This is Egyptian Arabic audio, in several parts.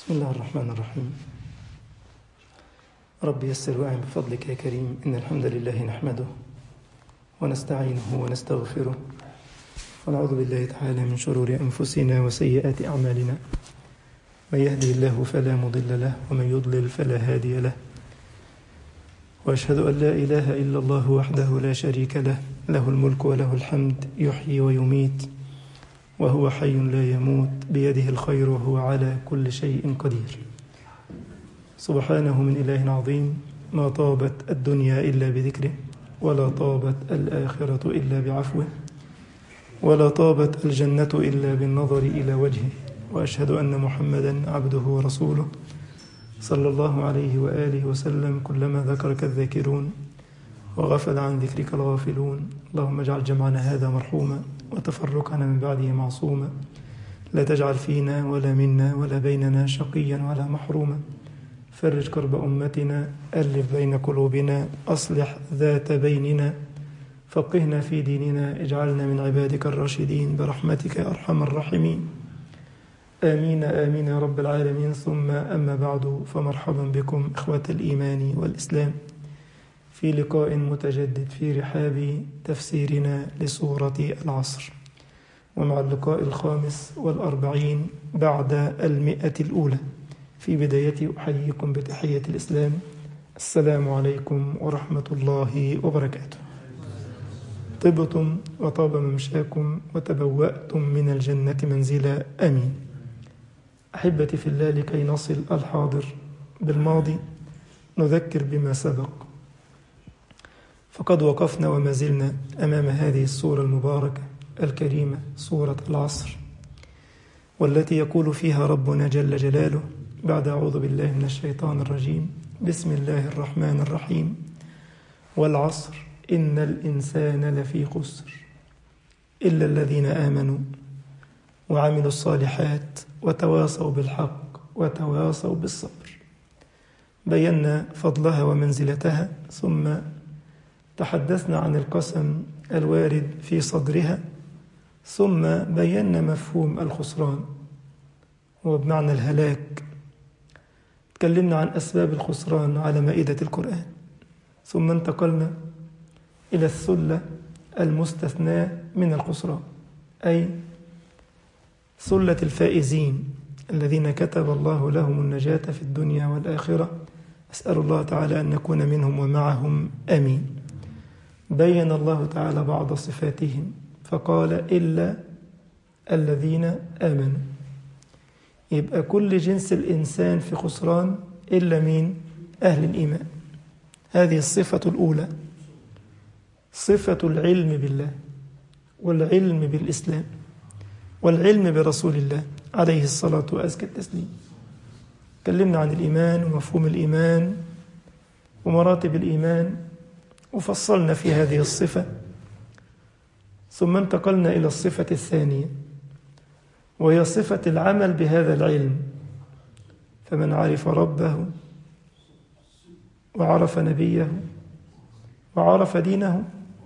بسم الله الرحمن الرحيم رب يسر وأعن بفضلك يا كريم إن الحمد لله نحمده ونستعينه ونستغفره ونعوذ بالله تعالى من شرور أنفسنا وسيئات أعمالنا من يهده الله فلا مضل له ومن يضلل فلا هادي له وأشهد أن لا إله إلا الله وحده لا شريك له له الملك وله الحمد يحيي ويميت وهو حي لا يموت بيده الخير وهو على كل شيء قدير سبحانه من إله عظيم ما طابت الدنيا إلا بذكره ولا طابت الآخرة إلا بعفوه ولا طابت الجنة إلا بالنظر إلى وجهه وأشهد أن محمدا عبده ورسوله صلى الله عليه وآله وسلم كلما ذكرك الذاكرون وغفل عن ذكرك الغافلون اللهم اجعل جمعنا هذا مرحوما وتفرقنا من بعده معصوما لا تجعل فينا ولا منا ولا بيننا شقيا ولا محروما فرج كرب أمتنا ألف بين قلوبنا أصلح ذات بيننا فقهنا في ديننا اجعلنا من عبادك الراشدين برحمتك يا أرحم الراحمين آمين آمين يا رب العالمين ثم أما بعد فمرحبا بكم إخوة الإيمان والإسلام في لقاء متجدد في رحاب تفسيرنا لسورة العصر ومع اللقاء الخامس والأربعين بعد المئة الأولى في بداية أحييكم بتحية الإسلام السلام عليكم ورحمة الله وبركاته طبتم وطاب ممشاكم وتبوأتم من الجنة منزلا أمين أحبتي في الله لكي نصل الحاضر بالماضي نذكر بما سبق فقد وقفنا وما زلنا أمام هذه السورة المباركة الكريمة سورة العصر والتي يقول فيها ربنا جل جلاله بعد أعوذ بالله من الشيطان الرجيم بسم الله الرحمن الرحيم والعصر إن الإنسان لفي خسر إلا الذين آمنوا وعملوا الصالحات وتواصوا بالحق وتواصوا بالصبر بينا فضلها ومنزلتها ثم تحدثنا عن القسم الوارد في صدرها ثم بينا مفهوم الخسران وبمعنى الهلاك تكلمنا عن أسباب الخسران على مائدة القرآن ثم انتقلنا إلى الثلة المستثناة من الخسران أي ثلة الفائزين الذين كتب الله لهم النجاة في الدنيا والآخرة أسأل الله تعالى أن نكون منهم ومعهم آمين بين الله تعالى بعض صفاتهم فقال إلا الذين آمنوا يبقى كل جنس الإنسان في خسران إلا مين أهل الإيمان هذه الصفة الأولى صفة العلم بالله والعلم بالإسلام والعلم برسول الله عليه الصلاة وأزكى التسليم تكلمنا عن الإيمان ومفهوم الإيمان ومراتب الإيمان وفصلنا في هذه الصفة ثم انتقلنا إلى الصفة الثانية وهي صفة العمل بهذا العلم فمن عرف ربه وعرف نبيه وعرف دينه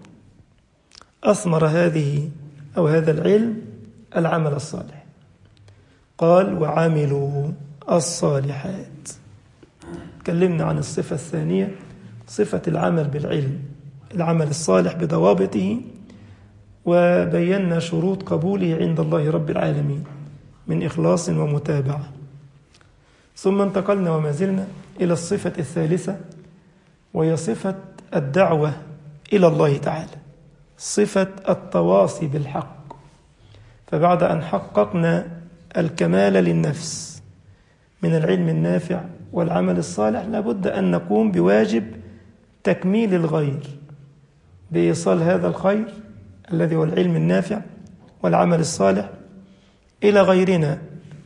أثمر هذه أو هذا العلم العمل الصالح قال وعملوا الصالحات تكلمنا عن الصفة الثانية صفة العمل بالعلم العمل الصالح بضوابطه وبينا شروط قبوله عند الله رب العالمين من إخلاص ومتابعة ثم انتقلنا وما زلنا إلى الصفة الثالثة وهي صفة الدعوة إلى الله تعالى صفة التواصي بالحق فبعد أن حققنا الكمال للنفس من العلم النافع والعمل الصالح لابد أن نقوم بواجب تكميل الغير بإيصال هذا الخير الذي هو العلم النافع والعمل الصالح إلى غيرنا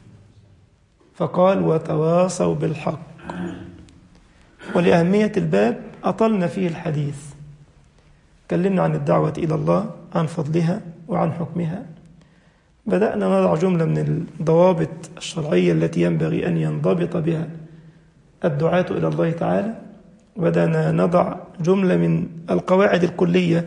فقال وتواصوا بالحق ولأهمية الباب أطلنا فيه الحديث تكلمنا عن الدعوة إلى الله عن فضلها وعن حكمها بدأنا نضع جملة من الضوابط الشرعية التي ينبغي أن ينضبط بها الدعاة إلى الله تعالى بدأنا نضع جملة من القواعد الكلية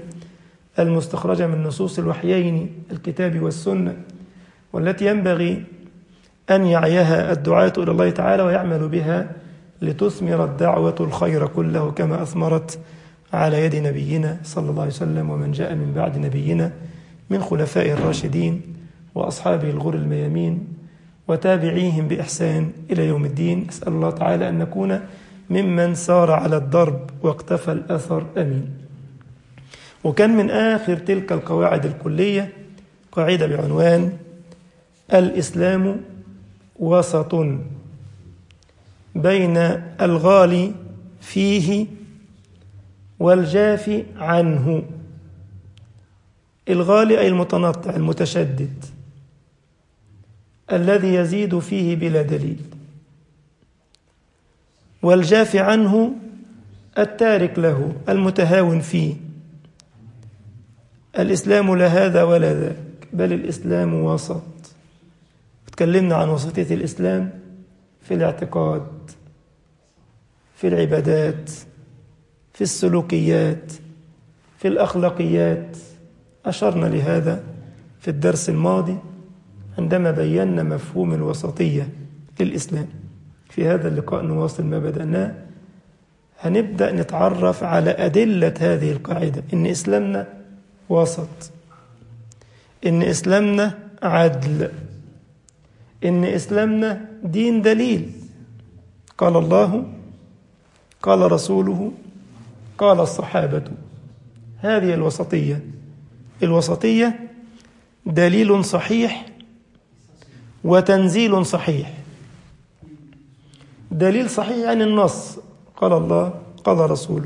المستخرجة من نصوص الوحيين الكتاب والسنة والتي ينبغي أن يعيها الدعاة إلى الله تعالى ويعمل بها لتثمر الدعوة الخير كله كما أثمرت على يد نبينا صلى الله عليه وسلم ومن جاء من بعد نبينا من خلفاء الراشدين وأصحابه الغر الميامين وتابعيهم بإحسان إلى يوم الدين أسأل الله تعالى أن نكون ممن سار على الضرب واقتفى الأثر أمين وكان من آخر تلك القواعد الكلية قاعدة بعنوان الإسلام وسط بين الغالي فيه والجافي عنه الغالي أي المتنطع المتشدد الذي يزيد فيه بلا دليل والجافي عنه التارك له المتهاون فيه الإسلام لا هذا ولا ذاك بل الإسلام وسط تكلمنا عن وسطية الإسلام في الاعتقاد في العبادات في السلوكيات في الأخلاقيات أشرنا لهذا في الدرس الماضي عندما بينا مفهوم الوسطية للإسلام في هذا اللقاء نواصل ما بدأناه هنبدأ نتعرف على أدلة هذه القاعدة إن إسلامنا وسط إن إسلامنا عدل إن إسلامنا دين دليل قال الله قال رسوله قال الصحابة هذه الوسطية الوسطية دليل صحيح وتنزيل صحيح دليل صحيح عن النص قال الله قال رسوله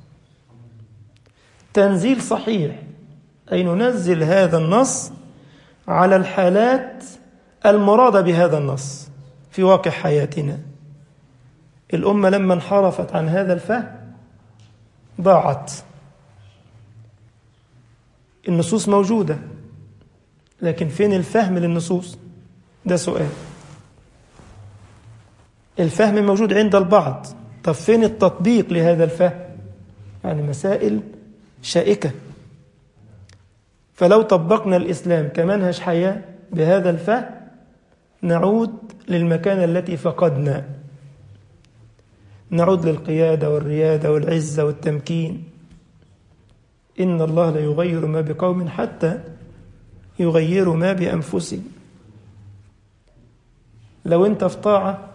تنزيل صحيح أي ننزل هذا النص على الحالات المرادة بهذا النص في واقع حياتنا الأمة لما انحرفت عن هذا الفهم ضاعت النصوص موجودة لكن فين الفهم للنصوص ده سؤال الفهم موجود عند البعض طب فين التطبيق لهذا الفهم يعني مسائل شائكة فلو طبقنا الإسلام كمنهج حياة بهذا الفهم نعود للمكان التي فقدنا نعود للقيادة والريادة والعزة والتمكين إن الله لا يغير ما بقوم حتى يغيروا ما بأنفسهم لو أنت في طاعة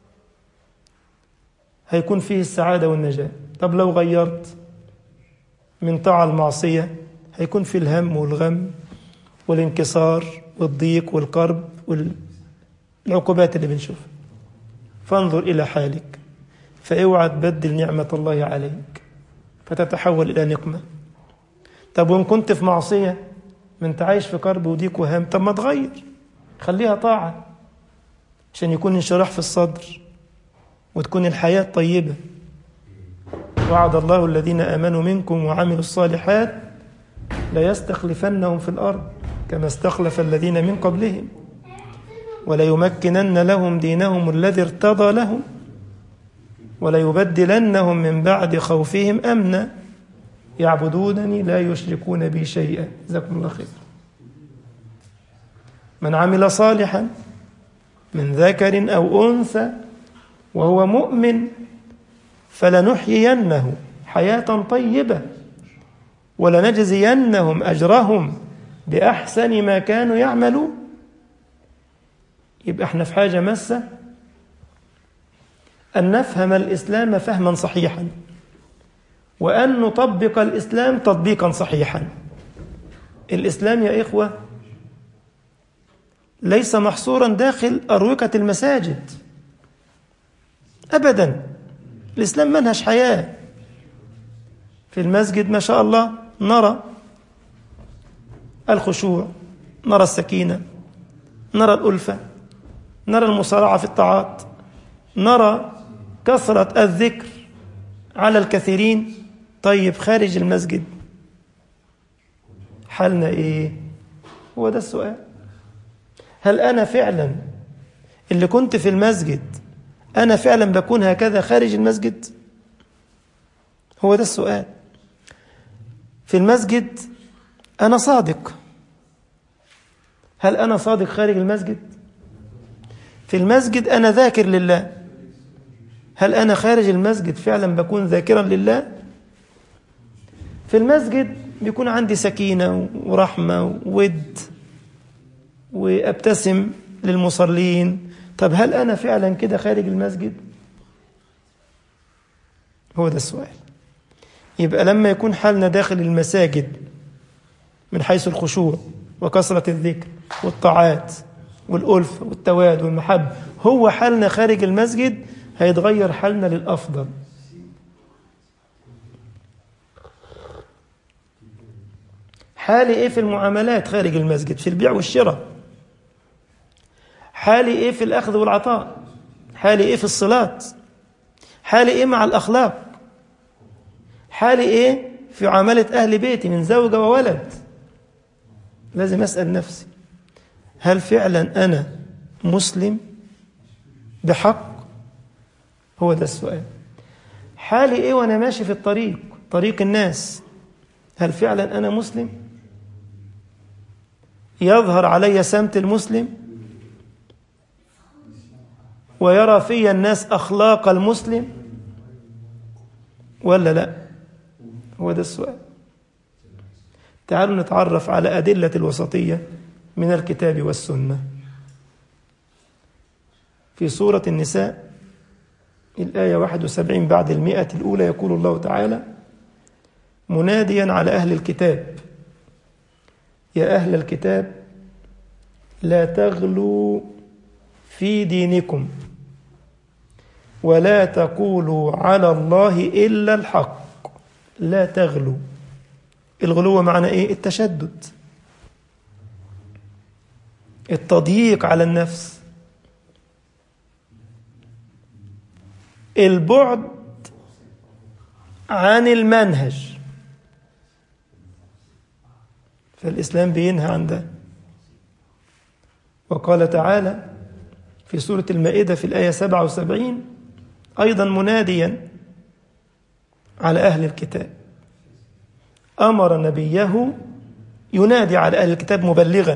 هيكون فيه السعادة والنجاة طب لو غيرت من طاعة المعصية هيكون في الهم والغم والانكسار والضيق والكرب والعقوبات اللي بنشوفها فانظر إلى حالك فاوعى تبدل نعمة الله عليك فتتحول إلى نقمة طب وإن كنت في معصية ما أنت عايش في كرب وضيق وهم طب ما تغير خليها طاعة عشان يكون انشراح في الصدر وتكون الحياة طيبة وعد الله الذين آمنوا منكم وعملوا الصالحات ليستخلفنهم في الأرض كما استخلف الذين من قبلهم وليمكنن لهم دينهم الذي ارتضى لهم وليبدلنهم من بعد خوفهم أمنا يعبدونني لا يشركون بي شيئا جزاكم الله خير من عمل صالحا من ذكر أو أنثى وهو مؤمن فلنحيينه حياة طيبة ولنجزينهم أجرهم بأحسن ما كانوا يعملون يبقى احنا في حاجة مسة أن نفهم الإسلام فهما صحيحا وأن نطبق الإسلام تطبيقا صحيحا الإسلام يا إخوة ليس محصورا داخل أروقة المساجد أبدا الإسلام منهج حياة في المسجد ما شاء الله نرى الخشوع نرى السكينة نرى الألفة نرى المصارعة في الطاعات نرى كثرة الذكر على الكثيرين طيب خارج المسجد حالنا إيه هو ده السؤال هل أنا فعلا اللي كنت في المسجد أنا فعلا بكون هكذا خارج المسجد هو ده السؤال في المسجد أنا صادق هل أنا صادق خارج المسجد في المسجد أنا ذاكر لله هل أنا خارج المسجد فعلا بكون ذاكرا لله في المسجد بيكون عندي سكينة ورحمة وود وأبتسم للمصلين طب هل أنا فعلا كده خارج المسجد هو ده السؤال يبقى لما يكون حالنا داخل المساجد من حيث الخشوع وكثرة الذكر والطاعات والألفة والتواد والمحبة هو حالنا خارج المسجد هيتغير حالنا للأفضل حالي ايه في المعاملات خارج المسجد في البيع والشراء حالي ايه في الاخذ والعطاء حالي ايه في الصلاة حالي ايه مع الاخلاق حالي ايه في معاملة اهل بيتي من زوجة وولد لازم اسأل نفسي هل فعلا انا مسلم بحق هو ده السؤال حالي ايه وانا ماشي في الطريق طريق الناس هل فعلا انا مسلم يظهر علي سمت المسلم ويرى في الناس اخلاق المسلم ولا لا هو ده السؤال تعالوا نتعرف على ادله الوسطيه من الكتاب والسنه في سوره النساء الآية 71 بعد المئة الأولى يقول الله تعالى مناديا على أهل الكتاب يا أهل الكتاب لا تغلوا في دينكم ولا تقولوا على الله إلا الحق لا تغلوا الغلو معنى إيه التشدد التضييق على النفس البعد عن المنهج فالإسلام بينهى عن ده وقال تعالى في سورة المائدة في الآية 77 أيضا مناديا على أهل الكتاب أمر نبيه ينادي على أهل الكتاب مبلغا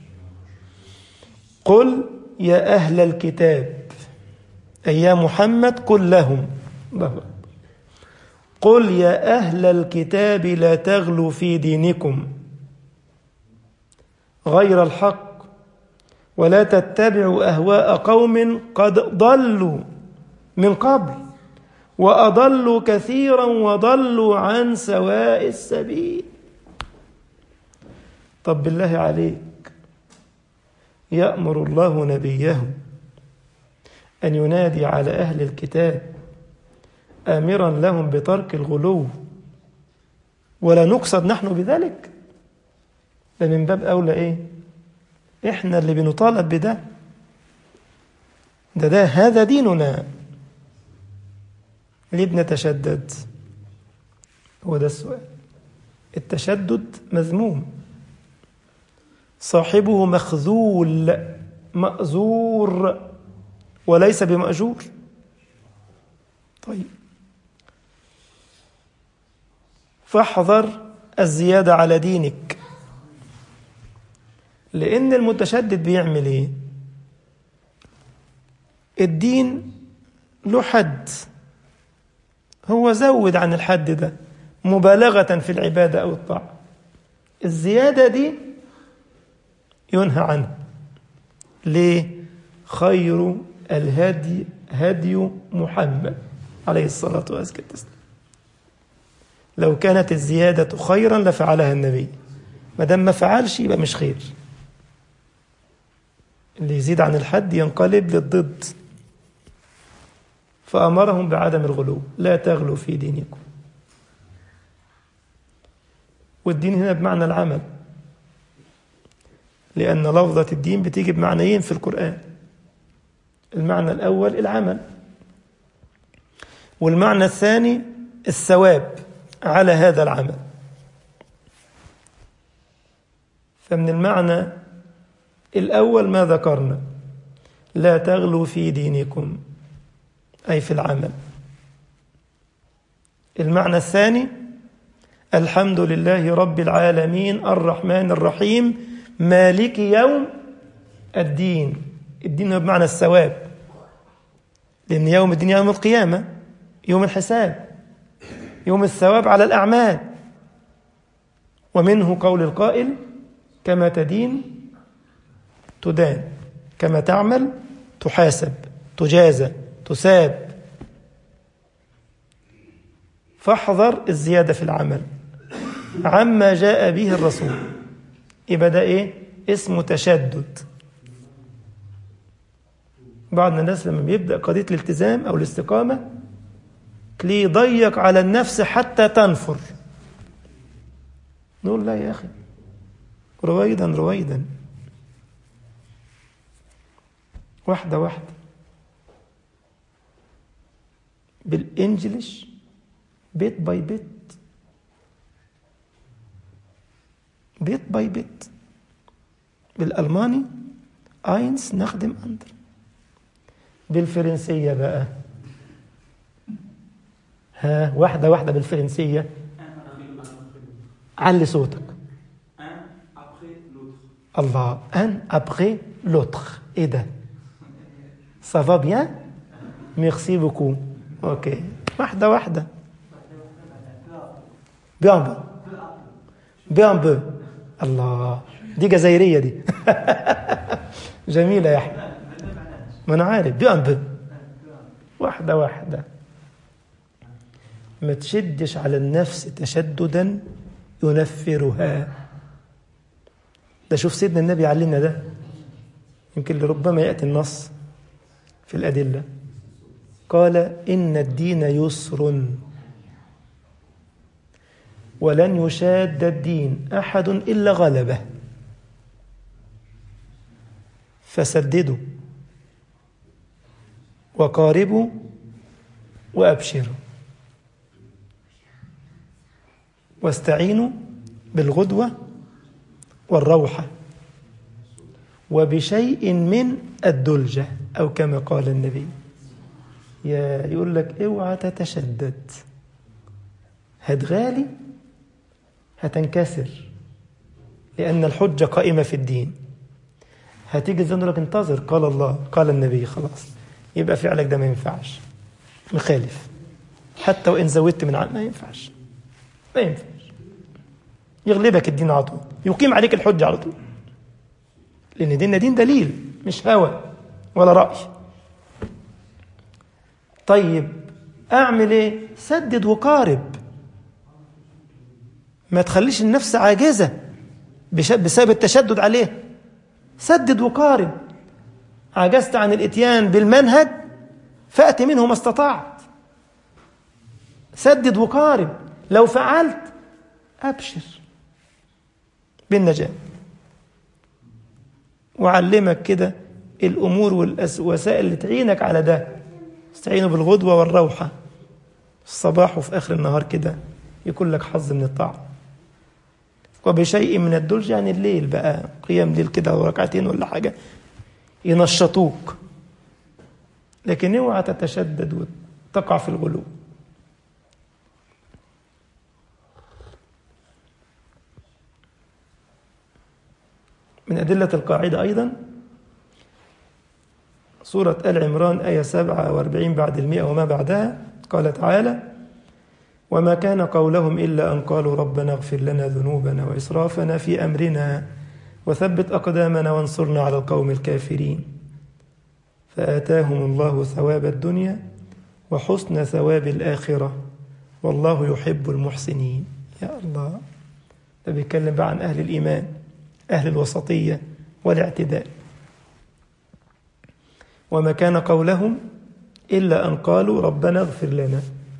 قل يا أهل الكتاب أي يا محمد قل لهم الله أكبر. قل يا أهل الكتاب لا تغلوا في دينكم غير الحق ولا تتبعوا أهواء قوم قد ضلوا من قبل وأضلوا كثيرا وضلوا عن سواء السبيل طب بالله عليك يأمر الله نبيه أن ينادي على أهل الكتاب آمرا لهم بترك الغلو ولا نقصد نحن بذلك ده من باب أولى إيه إحنا اللي بنطالب بده ده ده هذا ديننا ليه بنتشدد هو ده السؤال التشدد مذموم صاحبه مخذول مأزور وليس بمأجور طيب فاحذر الزيادة على دينك لأن المتشدد بيعمل إيه الدين له حد هو زود عن الحد ده مبالغة في العبادة أو الطاعة الزيادة دي ينهى عنها ليه خير الهدي هدي محمد عليه الصلاة والسلام لو كانت الزيادة خيرا لفعلها النبي ما دام ما فعلش يبقى مش خير اللي يزيد عن الحد ينقلب للضد فأمرهم بعدم الغلو لا تغلوا في دينكم والدين هنا بمعنى العمل لأن لفظة الدين بتيجي بمعنيين في القرآن المعنى الأول العمل والمعنى الثاني الثواب على هذا العمل فمن المعنى الأول ما ذكرنا لا تغلوا في دينكم أي في العمل المعنى الثاني الحمد لله رب العالمين الرحمن الرحيم مالك يوم الدين الدين بمعنى الثواب لأن يوم الدين يوم القيامة يوم الحساب يوم الثواب على الأعمال ومنه قول القائل كما تدين تدان كما تعمل تحاسب تجازى تساب فاحذر الزيادة في العمل عما جاء به الرسول يبقى ده ايه اسمه تشدد بعض الناس لما بيبدأ قضية الالتزام أو الاستقامة تلاقيه يضيق على النفس حتى تنفر نقول لا يا أخي رويدا رويدا واحدة واحدة بالإنجليش بيت باي بيت بيت باي بيت بالألماني اينس نخدم أندر بالفرنسية بقى ها واحدة واحدة بالفرنسية علي صوتك الله ان ابخي لوتر ايه ده سافا بيان ميرسي بوكو اوكي واحدة واحدة بيان بو بيان بو الله دي جزائرية دي جميلة يا أحمد ما أنا عارف بيان بو واحدة واحدة ما تشدش على النفس تشددا ينفرها ده شوف سيدنا النبي علمنا ده يمكن لربما يأتي النص في الأدلة قال إن الدين يسر ولن يشاد الدين أحد إلا غلبه فسددوا وقاربوا وأبشروا واستعينوا بالغدوة والروحة وبشيء من الدلجة أو كما قال النبي يا يقول لك اوعى تتشدد هتغالي هتنكسر لأن الحجة قائمة في الدين هتيجي زي لك انتظر قال الله قال النبي خلاص يبقى فعلك ده ما ينفعش مخالف حتى وإن زودت من عقل ما ينفعش ما ينفعش يغلبك الدين على طول يقيم عليك الحجة على طول لأن ديننا دين دليل مش هوى ولا رأي طيب أعمل إيه سدد وقارب ما تخليش النفس عاجزة بسبب التشدد عليه سدد وقارب عجزت عن الاتيان بالمنهج فأت منه ما استطعت سدد وقارب لو فعلت أبشر بالنجاة وعلمك كده الأمور والوسائل اللي تعينك على ده استعينوا بالغدوة والروحة الصباح وفي آخر النهار كده يكون لك حظ من الطاعة وبشيء من الدلج يعني الليل بقى قيام ليل كده وركعتين ولا حاجة ينشطوك لكن اوعى تتشدد وتقع في الغلو من أدلة القاعدة أيضا سورة آل عمران آية 47 بعد المئة وما بعدها قال تعالى وما كان قولهم إلا أن قالوا ربنا اغفر لنا ذنوبنا وإسرافنا في أمرنا وثبت أقدامنا وانصرنا على القوم الكافرين فآتاهم الله ثواب الدنيا وحسن ثواب الآخرة والله يحب المحسنين يا الله ده بيتكلم بقى عن أهل الإيمان أهل الوسطية والاعتدال وما كان قولهم إلا أن قالوا ربنا اغفر لنا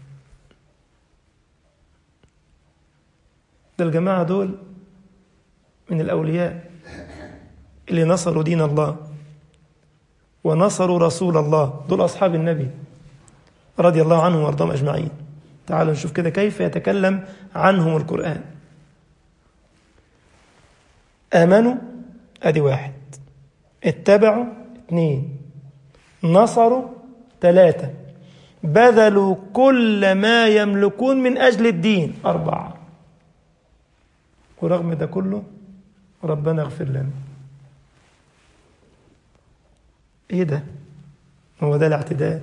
ده الجماعة دول من الأولياء اللي نصروا دين الله ونصروا رسول الله دول أصحاب النبي رضي الله عنهم وارضاهم أجمعين تعالوا نشوف كده كيف يتكلم عنهم القرآن آمنوا أدي واحد اتبعوا اثنين نصروا ثلاثة بذلوا كل ما يملكون من أجل الدين أربعة ورغم ده كله ربنا اغفر لنا ايه ده هو ده الاعتدال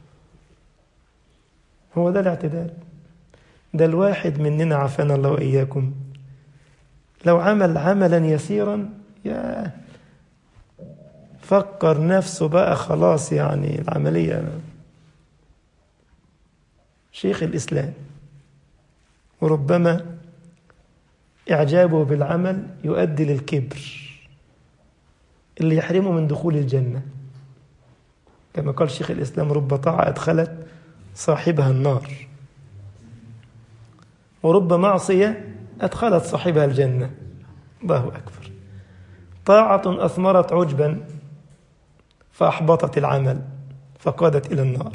هو ده الاعتدال ده الواحد مننا عافانا الله وإياكم لو عمل عملا يسيرا يا فكر نفسه بقى خلاص يعني العملية شيخ الإسلام وربما إعجابه بالعمل يؤدي للكبر اللي يحرمه من دخول الجنة كما قال شيخ الإسلام رب طاعة أدخلت صاحبها النار ورب معصية أدخلت صاحبها الجنة الله أكبر طاعة أثمرت عجبا فأحبطت العمل فقادت إلى النار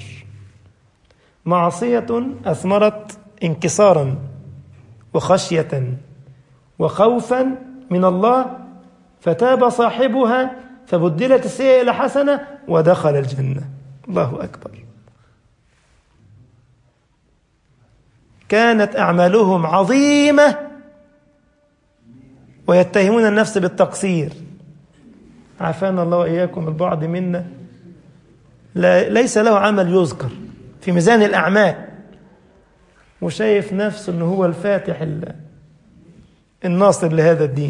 معصية أثمرت انكسارا وخشية وخوفا من الله فتاب صاحبها فبدلت السيئة إلى حسنة ودخل الجنة الله أكبر كانت أعمالهم عظيمة ويتهمون النفس بالتقصير عافانا الله وإياكم البعض منا لا ليس له عمل يذكر في ميزان الأعمال وشايف نفسه أنه هو الفاتح الناصر لهذا الدين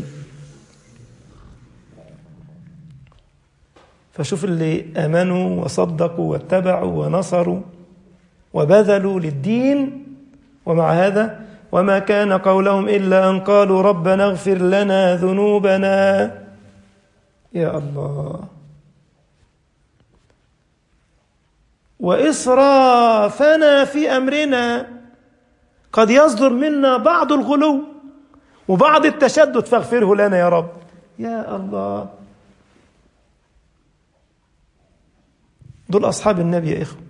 فشوف اللي امنوا وصدقوا واتبعوا ونصروا وبذلوا للدين ومع هذا وما كان قولهم الا ان قالوا ربنا اغفر لنا ذنوبنا يا الله واسرافنا في امرنا قد يصدر منا بعض الغلو وبعض التشدد فاغفره لنا يا رب يا الله دول أصحاب النبي يا إخوة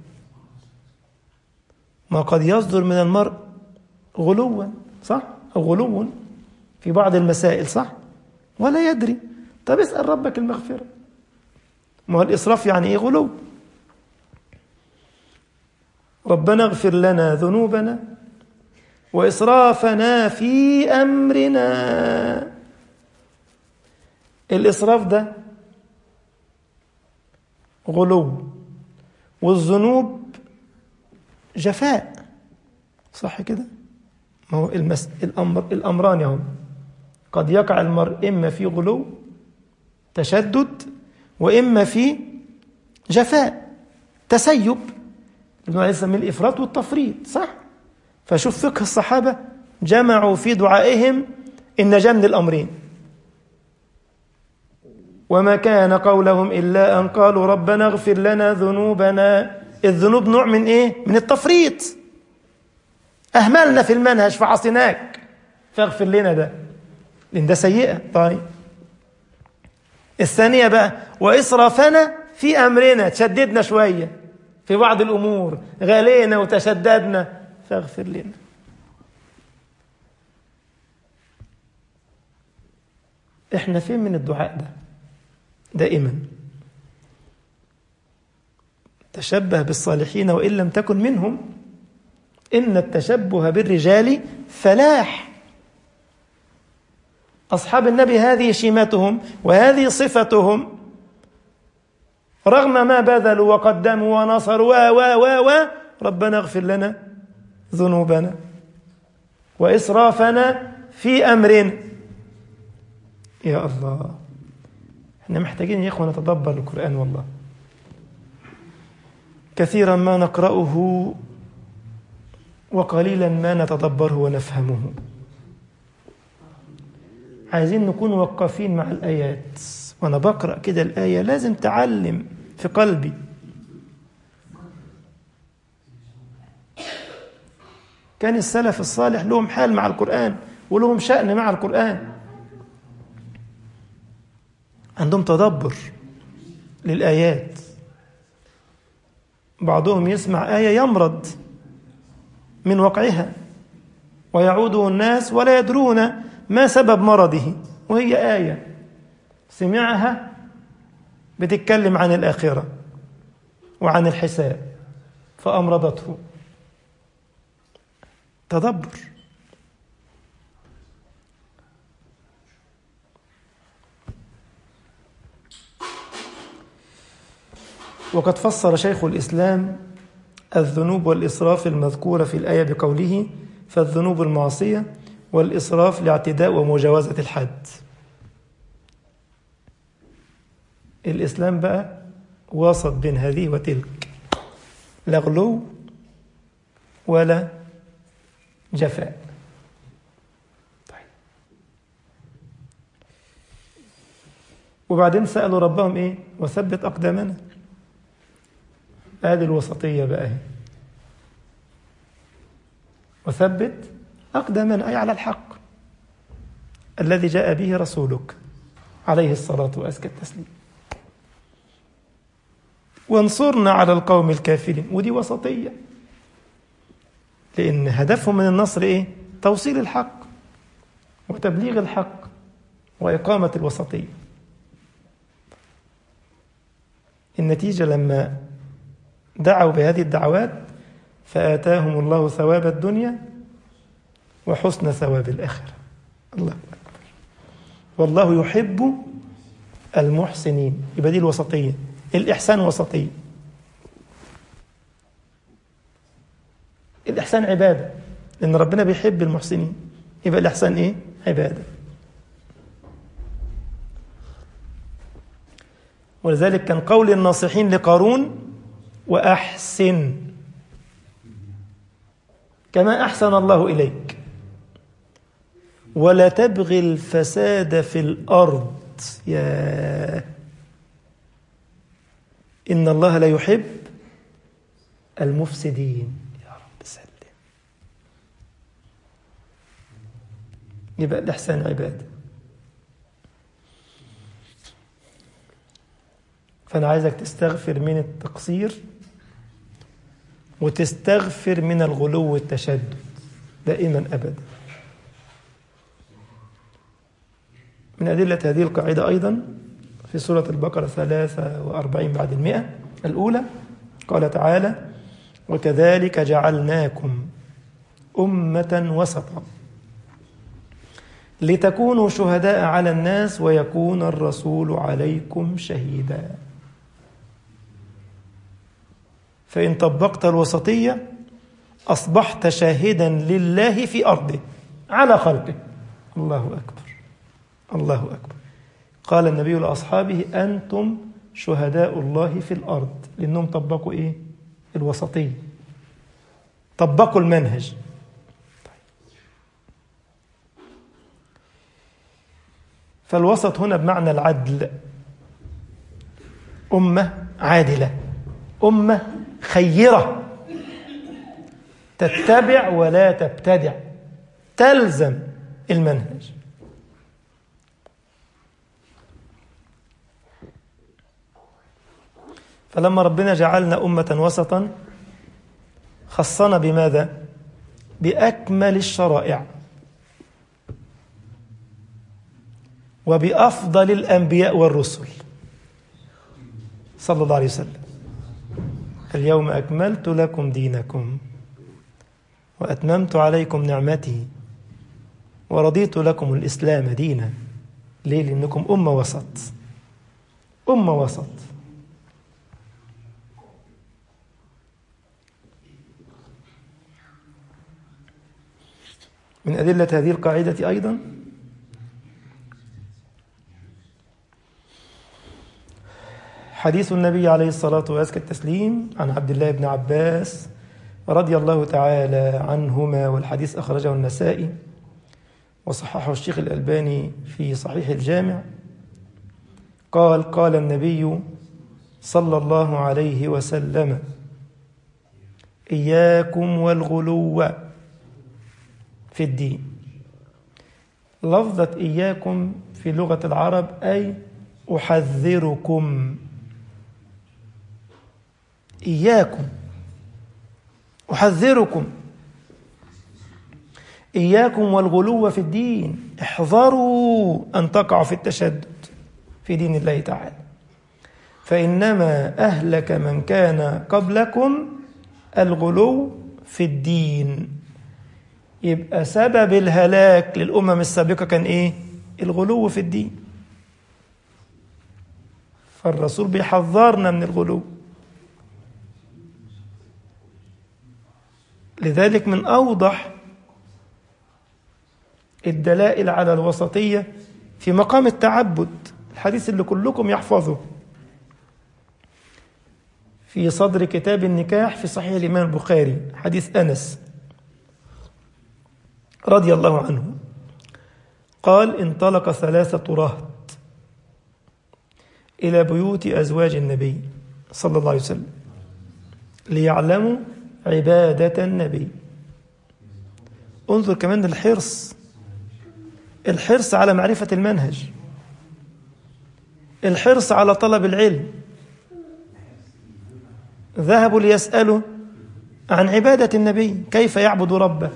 ما قد يصدر من المرء غلوا صح أو غلو في بعض المسائل صح ولا يدري طب اسأل ربك المغفرة ما هو الإسراف يعني إيه غلو ربنا اغفر لنا ذنوبنا وإسرافنا في أمرنا الإسراف ده غلو والذنوب جفاء صح كده ما هو المس... الأمر... الأمران يهم قد يقع المرء إما في غلو تشدد وإما في جفاء تسيب ابن عليه يسميه الإفراط والتفريط صح فشوف فقه الصحابة جمعوا في دعائهم النجاة من الأمرين وما كان قولهم إلا أن قالوا ربنا اغفر لنا ذنوبنا الذنوب نوع من إيه؟ من التفريط أهملنا في المنهج فعصيناك فاغفر لنا ده لأن ده سيئة طيب الثانية بقى وإسرافنا في أمرنا تشددنا شوية في بعض الأمور غالينا وتشددنا فاغفر لنا احنا فين من الدعاء ده دائما تشبه بالصالحين وإن لم تكن منهم إن التشبه بالرجال فلاح أصحاب النبي هذه شيمتهم وهذه صفتهم رغم ما بذلوا وقدموا ونصروا و و و ربنا اغفر لنا ذنوبنا وإسرافنا في أمرنا يا الله احنا محتاجين يا اخوة نتدبر القرآن والله كثيرا ما نقرأه وقليلا ما نتدبره ونفهمه عايزين نكون وقافين مع الآيات وأنا بقرأ كده الآية لازم تعلم في قلبي كان السلف الصالح لهم حال مع القرآن ولهم شأن مع القرآن عندهم تدبر للآيات بعضهم يسمع آية يمرض من وقعها ويعوده الناس ولا يدرون ما سبب مرضه وهي آية سمعها بتتكلم عن الآخرة وعن الحساب فأمرضته تدبر وقد فسر شيخ الإسلام الذنوب والإسراف المذكورة في الآية بقوله فالذنوب المعصية والإسراف لاعتداء ومجاوزة الحد الإسلام بقى وسط بين هذه وتلك لا غلو ولا جفاء طيب. وبعدين سألوا ربهم إيه وثبت أقدامنا هذه الوسطية بقى هي. وثبت أقدامنا أي على الحق الذي جاء به رسولك عليه الصلاة وأزكى التسليم وانصرنا على القوم الكافرين ودي وسطية لأن هدفهم من النصر إيه؟ توصيل الحق وتبليغ الحق وإقامة الوسطية النتيجة لما دعوا بهذه الدعوات فآتاهم الله ثواب الدنيا وحسن ثواب الآخرة الله أكبر والله يحب المحسنين يبقى دي الوسطية الإحسان وسطية الإحسان عبادة لأن ربنا بيحب المحسنين يبقى الإحسان إيه؟ عبادة ولذلك كان قول الناصحين لقارون وأحسن كما أحسن الله إليك ولا تبغي الفساد في الأرض يا إن الله لا يحب المفسدين يا رب سلم يبقى الإحسان عبادة فأنا عايزك تستغفر من التقصير وتستغفر من الغلو والتشدد دائما أبدا من أدلة هذه القاعدة أيضا في سورة البقرة 43 بعد المئة الأولى قال تعالى وكذلك جعلناكم أمة وسطا لتكونوا شهداء على الناس ويكون الرسول عليكم شهيدا فإن طبقت الوسطية أصبحت شاهدا لله في أرضه على خلقه الله أكبر الله أكبر قال النبي لأصحابه أنتم شهداء الله في الأرض لأنهم طبقوا إيه الوسطية طبقوا المنهج فالوسط هنا بمعنى العدل أمة عادلة أمة خيرة تتبع ولا تبتدع تلزم المنهج فلما ربنا جعلنا أمة وسطا خصنا بماذا؟ بأكمل الشرائع وبأفضل الأنبياء والرسل صلى الله عليه وسلم اليوم أكملت لكم دينكم وأتممت عليكم نعمتي ورضيت لكم الإسلام دينا ليه؟ لأنكم أمة وسط أمة وسط من أدلة هذه القاعدة أيضا حديث النبي عليه الصلاة وأزكى التسليم عن عبد الله بن عباس رضي الله تعالى عنهما والحديث أخرجه النسائي وصححه الشيخ الألباني في صحيح الجامع قال قال النبي صلى الله عليه وسلم إياكم والغلو في الدين لفظة إياكم في لغة العرب أي أحذركم إياكم أحذركم إياكم والغلو في الدين احذروا أن تقعوا في التشدد في دين الله تعالى فإنما أهلك من كان قبلكم الغلو في الدين يبقى سبب الهلاك للأمم السابقة كان إيه؟ الغلو في الدين فالرسول بيحذرنا من الغلو لذلك من أوضح الدلائل على الوسطية في مقام التعبد الحديث اللي كلكم يحفظه في صدر كتاب النكاح في صحيح الإمام البخاري حديث أنس رضي الله عنه قال انطلق ثلاثة رهط إلى بيوت أزواج النبي صلى الله عليه وسلم ليعلموا عبادة النبي انظر كمان الحرص الحرص على معرفة المنهج الحرص على طلب العلم ذهبوا ليسألوا عن عبادة النبي كيف يعبد ربه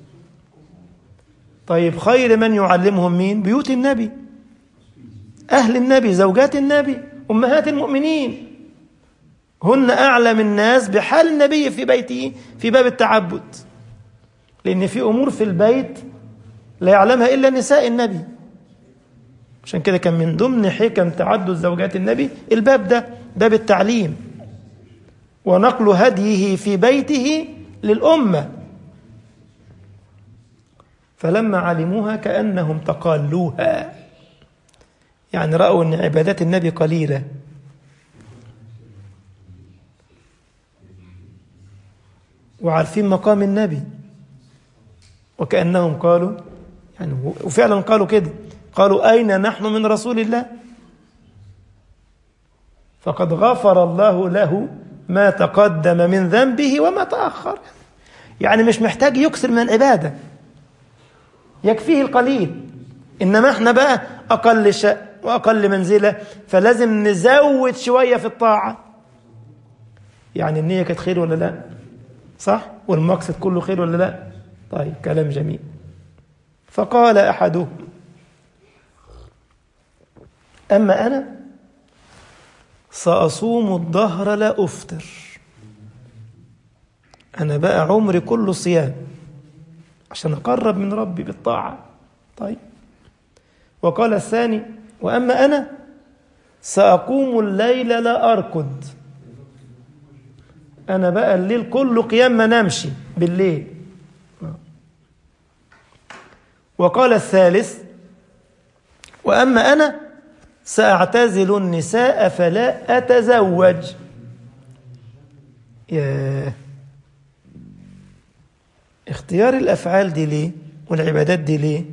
طيب خير من يعلمهم مين بيوت النبي أهل النبي زوجات النبي أمهات المؤمنين هن أعلم الناس بحال النبي في بيته في باب التعبد لأن في أمور في البيت لا يعلمها إلا نساء النبي عشان كده كان من ضمن حكم تعدد زوجات النبي الباب ده باب التعليم ونقل هديه في بيته للأمة فلما علموها كأنهم تقالوها يعني رأوا أن عبادات النبي قليلة وعارفين مقام النبي وكأنهم قالوا يعني وفعلا قالوا كده قالوا أين نحن من رسول الله فقد غفر الله له ما تقدم من ذنبه وما تأخر يعني مش محتاج يكسر من العبادة يكفيه القليل إنما احنا بقى أقل شأن وأقل منزلة فلازم نزود شوية في الطاعة يعني النية كانت خير ولا لا صح والمقصد كله خير ولا لا طيب كلام جميل فقال أحدهم أما أنا سأصوم الظهر لا أفطر أنا بقى عمري كله صيام عشان أقرب من ربي بالطاعة طيب وقال الثاني وأما أنا سأقوم الليل لا أركض أنا بقى الليل كله قيام ما نمشي بالليل وقال الثالث وأما أنا سأعتزل النساء فلا أتزوج يا اختيار الأفعال دي ليه والعبادات دي ليه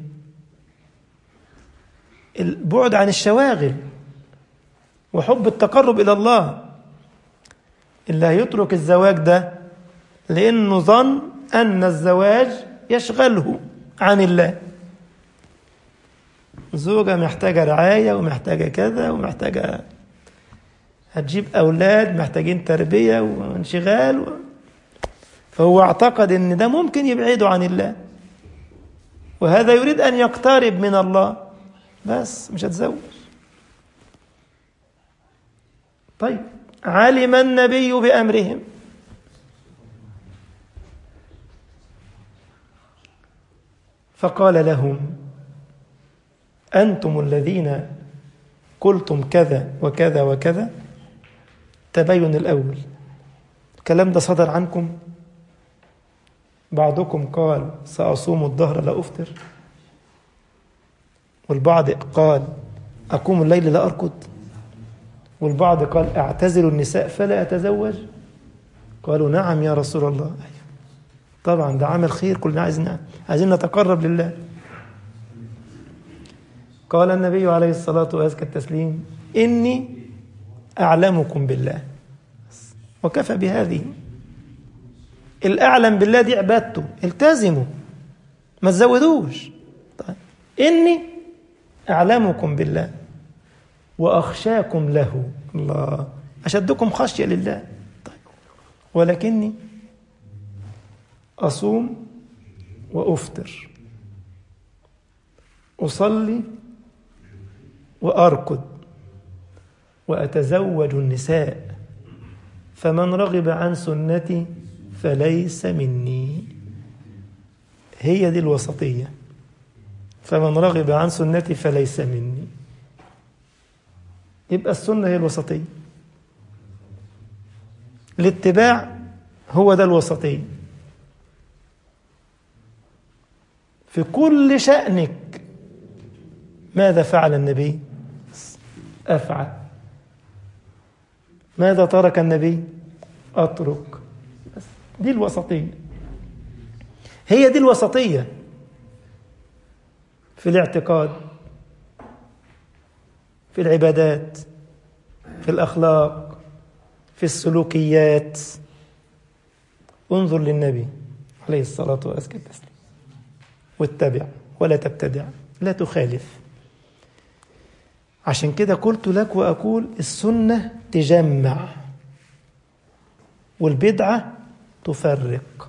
البعد عن الشواغل وحب التقرب إلى الله اللي هيترك الزواج ده لأنه ظن أن الزواج يشغله عن الله زوجة محتاجة رعاية ومحتاجة كذا ومحتاجة هتجيب أولاد محتاجين تربية وانشغال و... فهو اعتقد أن ده ممكن يبعده عن الله وهذا يريد أن يقترب من الله بس مش هتزوج طيب علم النبي بأمرهم فقال لهم أنتم الذين قلتم كذا وكذا وكذا تبين الأول الكلام ده صدر عنكم بعضكم قال سأصوم الظهر لا أفطر والبعض قال أقوم الليل لا أركض والبعض قال أعتزل النساء فلا أتزوج قالوا نعم يا رسول الله أيوة. طبعا ده عمل خير كلنا عايزين عايزين نتقرب لله قال النبي عليه الصلاة وأزكى التسليم إني أعلمكم بالله وكفى بهذه الأعلم بالله دي عبادته التزموا ما تزودوش طيب. إني أعلمكم بالله وأخشاكم له الله أشدكم خشية لله طيب. ولكني أصوم وأفطر أصلي وأركض وأتزوج النساء فمن رغب عن سنتي فليس مني هي دي الوسطية فمن رغب عن سنتي فليس مني يبقى السنة هي الوسطية الاتباع هو ده الوسطية في كل شأنك ماذا فعل النبي أفعل ماذا ترك النبي أترك بس دي الوسطية هي دي الوسطية في الاعتقاد في العبادات في الأخلاق في السلوكيات انظر للنبي عليه الصلاة والسلام واتبع ولا تبتدع لا تخالف عشان كده قلت لك وأقول السنة تجمع والبدعة تفرق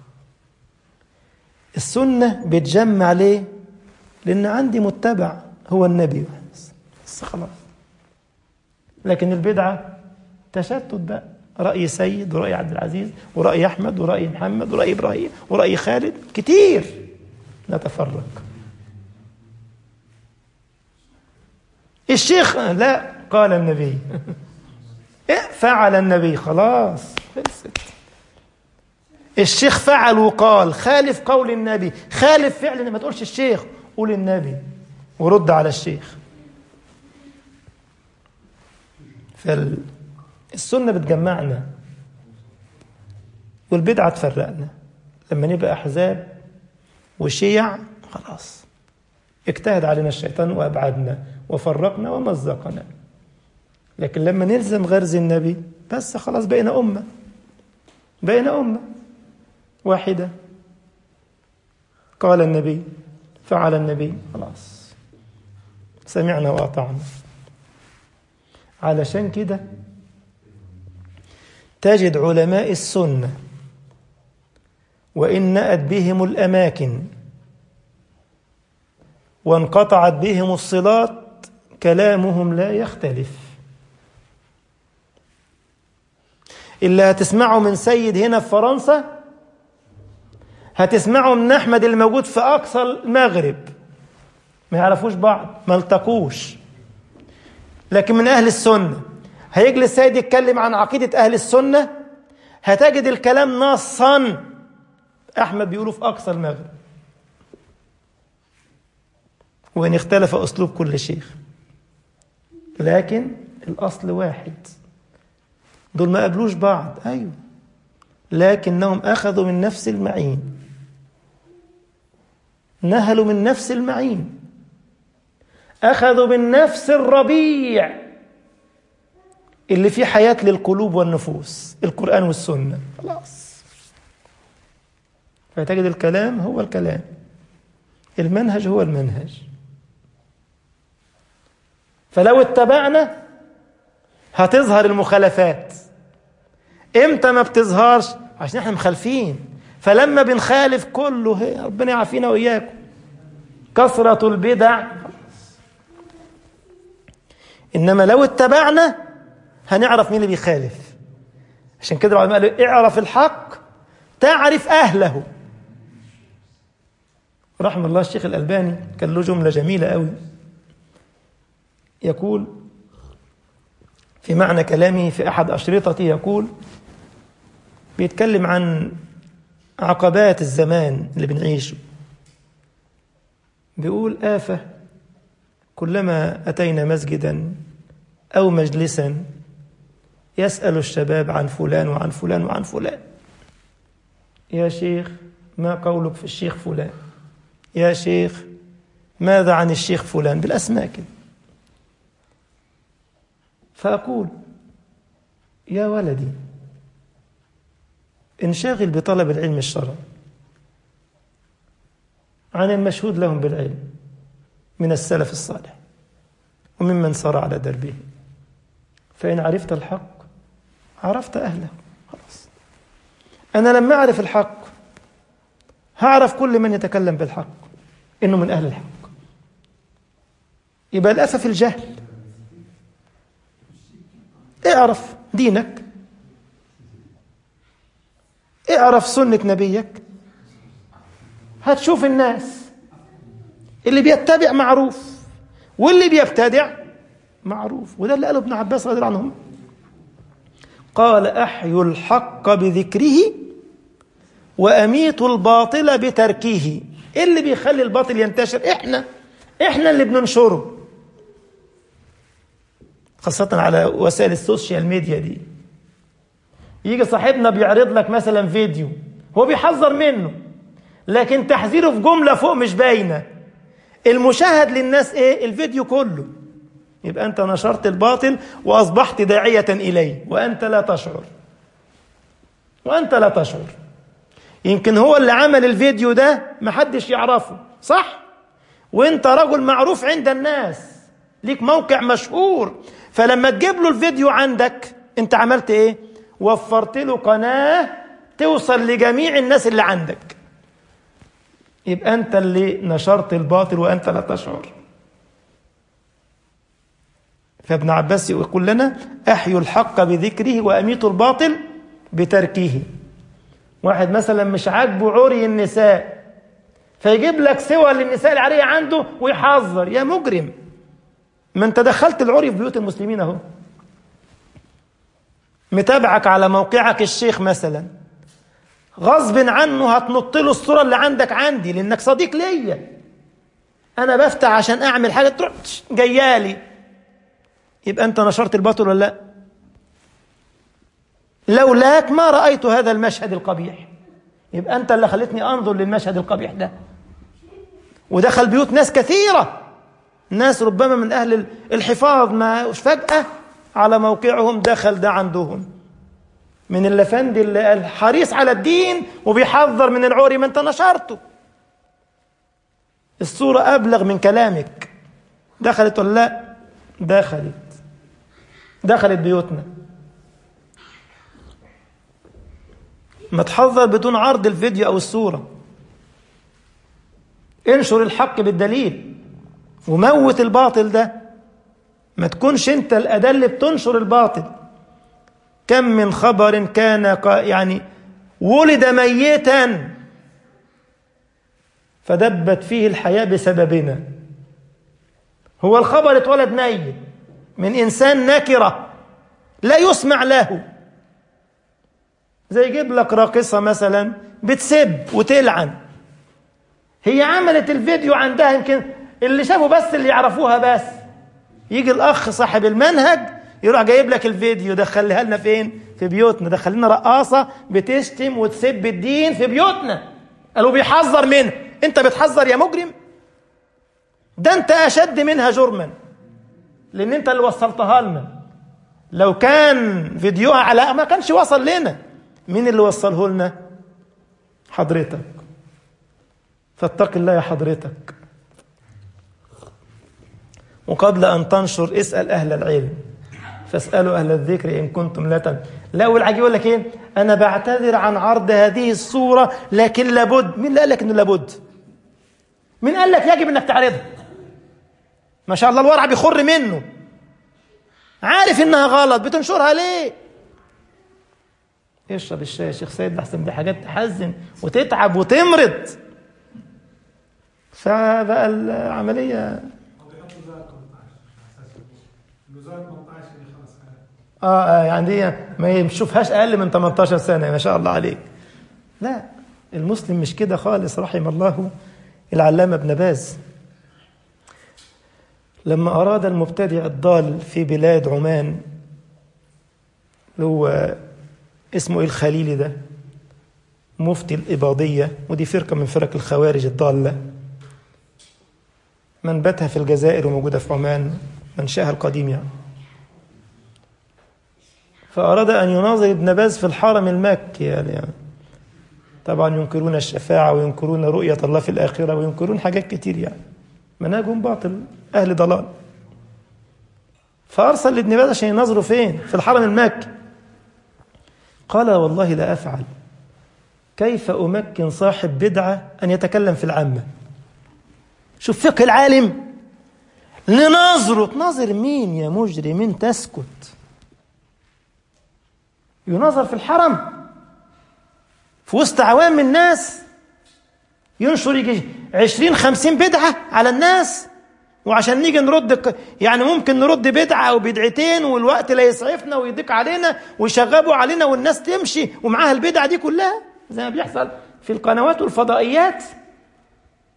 السنة بتجمع ليه؟ لأن عندي متبع هو النبي بس خلاص لكن البدعة تشتت بقى رأي سيد ورأي عبد العزيز ورأي أحمد ورأي محمد ورأي إبراهيم ورأي خالد كتير نتفرق الشيخ لا قال النبي فعل النبي خلاص خلصت الشيخ فعل وقال خالف قول النبي خالف فعل ما تقولش الشيخ قول النبي ورد على الشيخ فالسنة بتجمعنا والبدعة تفرقنا لما نبقى أحزاب وشيع خلاص اجتهد علينا الشيطان وأبعدنا وفرقنا ومزقنا لكن لما نلزم غرز النبي بس خلاص بقينا أمة بقينا أمة واحدة قال النبي فعل النبي خلاص سمعنا وأطعنا علشان كده تجد علماء السنة وإن نأت بهم الأماكن وانقطعت بهم الصلات كلامهم لا يختلف إلا هتسمعه من سيد هنا في فرنسا هتسمعه من أحمد الموجود في أقصى المغرب ما يعرفوش بعض ما التقوش لكن من أهل السنة هيجلس سيد يتكلم عن عقيدة أهل السنة هتجد الكلام نصا أحمد بيقوله في أقصى المغرب وإن اختلف أسلوب كل شيخ لكن الأصل واحد دول ما قابلوش بعض أيوة لكنهم أخذوا من نفس المعين نهلوا من نفس المعين أخذوا من نفس الربيع اللي فيه حياة للقلوب والنفوس القرآن والسنة خلاص فتجد الكلام هو الكلام المنهج هو المنهج فلو اتبعنا هتظهر المخالفات امتى ما بتظهرش عشان احنا مخالفين فلما بنخالف كله ربنا يعافينا واياكم كثرة البدع انما لو اتبعنا هنعرف مين اللي بيخالف عشان كده العلماء قالوا اعرف الحق تعرف اهله رحم الله الشيخ الالباني كان له جمله جميله قوي يقول في معنى كلامه في احد اشرطته يقول بيتكلم عن عقبات الزمان اللي بنعيشه بيقول آفة كلما أتينا مسجدا أو مجلسا يسأل الشباب عن فلان وعن فلان وعن فلان يا شيخ ما قولك في الشيخ فلان يا شيخ ماذا عن الشيخ فلان بالأسماء كده فأقول يا ولدي انشغل بطلب العلم الشرعي عن المشهود لهم بالعلم من السلف الصالح وممن سار على دربه فإن عرفت الحق عرفت أهله خلاص أنا لما أعرف الحق هعرف كل من يتكلم بالحق إنه من أهل الحق يبقى الأسف الجهل اعرف دينك اعرف سنة نبيك هتشوف الناس اللي بيتبع معروف واللي بيبتدع معروف وده اللي قاله ابن عباس رضي الله عنهم قال أحيوا الحق بذكره وأميتوا الباطل بتركه ايه اللي بيخلي الباطل ينتشر احنا احنا اللي بننشره خاصة على وسائل السوشيال ميديا دي يجي صاحبنا بيعرض لك مثلا فيديو هو بيحذر منه لكن تحذيره في جملة فوق مش باينة المشاهد للناس ايه الفيديو كله يبقى انت نشرت الباطل واصبحت داعية اليه وانت لا تشعر وانت لا تشعر يمكن هو اللي عمل الفيديو ده محدش يعرفه صح وانت رجل معروف عند الناس ليك موقع مشهور فلما تجيب له الفيديو عندك انت عملت ايه وفرت له قناة توصل لجميع الناس اللي عندك يبقى انت اللي نشرت الباطل وانت لا تشعر فابن عباس يقول لنا احيوا الحق بذكره واميتوا الباطل بتركه واحد مثلا مش عاجبه عري النساء فيجيب لك صور للنساء العارية عنده ويحذر يا مجرم ما انت دخلت العري في بيوت المسلمين اهو متابعك على موقعك الشيخ مثلا غصب عنه هتنط له الصورة اللي عندك عندي لانك صديق ليا انا بفتح عشان اعمل حاجة تروح جيالي يبقى انت نشرت الباطل ولا لا لولاك ما رأيت هذا المشهد القبيح يبقى أنت اللي خلتني أنظر للمشهد القبيح ده ودخل بيوت ناس كثيرة ناس ربما من أهل الحفاظ ما فجأة على موقعهم دخل ده عندهم من اللفند اللي حريص على الدين وبيحذر من العوري ما انت نشرته الصورة أبلغ من كلامك دخلت ولا لا دخلت دخلت بيوتنا ما تحذر بدون عرض الفيديو أو الصورة انشر الحق بالدليل وموت الباطل ده ما تكونش انت الأداة اللي بتنشر الباطل كم من خبر كان يعني ولد ميتا فدبت فيه الحياة بسببنا هو الخبر اتولد ميت من إنسان نكرة لا يسمع له زي يجيب لك راقصة مثلا بتسب وتلعن هي عملت الفيديو عندها يمكن اللي شافوا بس اللي يعرفوها بس يجي الأخ صاحب المنهج يروح جايب لك الفيديو دخلها لنا فين في بيوتنا دخل لنا رقاصة بتشتم وتسب الدين في بيوتنا قالوا بيحذر منها انت بتحذر يا مجرم ده انت أشد منها جرما لأن انت اللي وصلتها لنا لو كان فيديوها على ما كانش وصل لنا مين اللي وصله لنا حضرتك فاتق الله يا حضرتك وقبل أن تنشر اسأل أهل العلم فاسألوا أهل الذكر إن كنتم لا تعلمون لا والعجيب يقول لك إيه أنا بعتذر عن عرض هذه الصورة لكن لابد مين اللي قال لك إنه لابد مين قال لك يجب إنك تعرضها ما شاء الله الورع بيخر منه عارف إنها غلط بتنشرها ليه اشرب الشاي يا شيخ سيد احسن دي حاجات تحزن وتتعب وتمرض فبقى العمليه اه, آه يعني دي ما يشوفهاش اقل من 18 سنه ما شاء الله عليك لا المسلم مش كده خالص رحم الله العلامه ابن باز لما اراد المبتدع الضال في بلاد عمان اللي هو اسمه ايه الخليلي ده مفتي الإباضية ودي فرقة من فرق الخوارج الضالة منبتها في الجزائر وموجودة في عمان منشأها القديم يعني فأراد أن يناظر ابن باز في الحرم المكي يعني طبعا ينكرون الشفاعة وينكرون رؤية الله في الآخرة وينكرون حاجات كتير يعني منهجهم باطل أهل ضلال فأرسل لابن باز عشان يناظروا فين في الحرم المكي قال والله لا أفعل كيف أمكن صاحب بدعة أن يتكلم في العامة شوف فقه العالم لنظره تناظر مين يا مجرم تسكت يناظر في الحرم في وسط عوام الناس ينشر يجي عشرين خمسين بدعة على الناس وعشان نيجي نرد يعني ممكن نرد بدعة أو بدعتين والوقت لا يسعفنا ويضيق علينا ويشغبوا علينا والناس تمشي ومعاها البدعة دي كلها زي ما بيحصل في القنوات والفضائيات